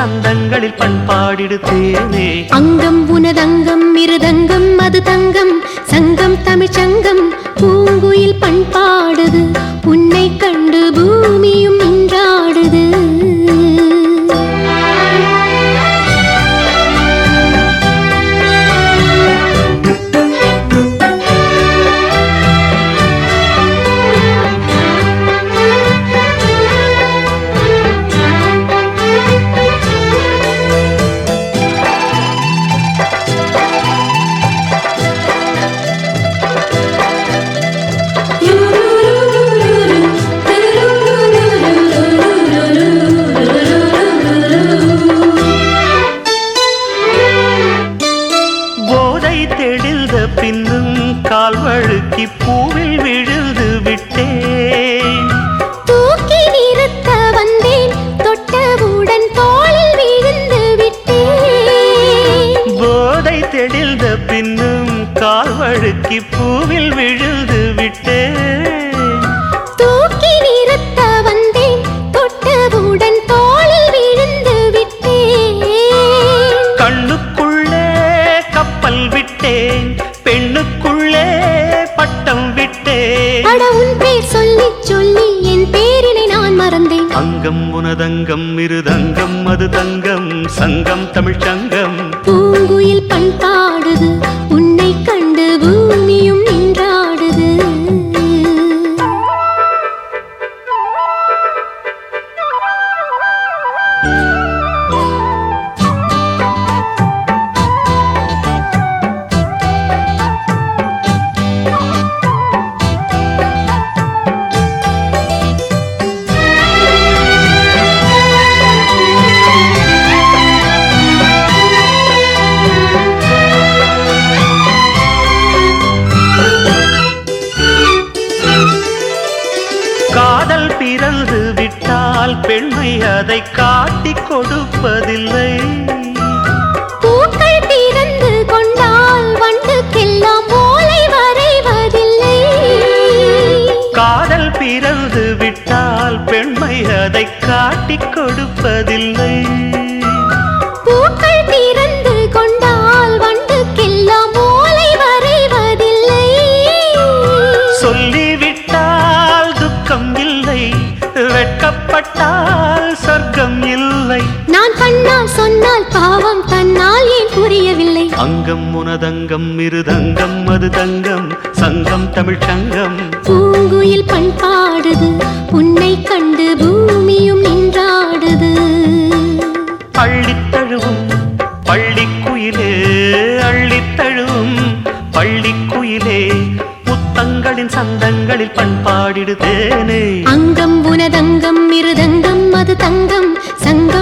சந்தங்களில் பண்பாடிடுத்தேனே அங்கம் உனதங்கம் மிருதங்கம் அது தங்கம் சங்கம் தமிழ் சங்கம் பூங்குயில் பண்பாடுது உன்னை கண்டு பூமியும் நின்றாடுது போதை தெளிந்த பின்னும் கால் வழுக்கி பூவில் விழுந்து விட்டேன் தூக்கி நிறுத்த வந்தேன் தொட்டவுடன் தோளில் விழுந்து விட்டேன் போதை தெளிந்த பின்னும் கால் வழுக்கி பூவில் விழுந்து விட்டேன் தூக்கி நிறுத்த வந்தேன் தொட்டவுடன் தோளில் விழுந்து விட்டேன் கண்ணுக்குள்ளே கப்பல் விட்டேன் பெண்ணுக்குள்ளே பட்டம் விட்டேன் அட உன் பேர் சொல்லி சொல்லி என் பேரினை நான் மறந்தேன் அங்கம் உனதங்கம் இருதங்கம் அது தங்கம் சங்கம் தமிழ் சங்கம் பூங்குயில் பண்பாடுது உன்னை கண்டு பூமியும் நின்றாடுது காதல் பிறந்து விட்டால் பெண்மை அதை காட்டிக் கொடுப்பதில்லை பூக்கள் திறந்து கொண்டால் வண்டுக்கெல்லாம் ஓலை வரைவதில்லை காதல் பிறந்து விட்டால் பெண்மை அதை காட்டிக் கொடுப்பதில்லை பூக்கள் திறந்து கொண்டால் வண்டுக்கெல்லாம் ஓலை வரைவதில்லை சொல்லிவிட்டால் துக்கம் இல்லை வெட்கப்பட்டால் சொர்க்கம் இல்லை நான் கண்ணால் சொன்னால் பாவம் தன்னால் ஏன் புரியவில்லை அங்கம் உனதங்கம் இருதங்கம் அது தங்கம் சங்கம் தமிழ் சங்கம் பூங்குயில் பண்பாடுது உன்னை கண்டு பூமியும் நின்றாடுது அள்ளித்தழுவும் பள்ளிக்குயிலே அள்ளித்தழுவும் பள்ளிக்குயிலே முத்தங்களின் சந்தங்களில் பண்பாடிடுதேனே அங்கம் உனதங்கம் மிருதங்கம் அது தங்கம் சங்கம்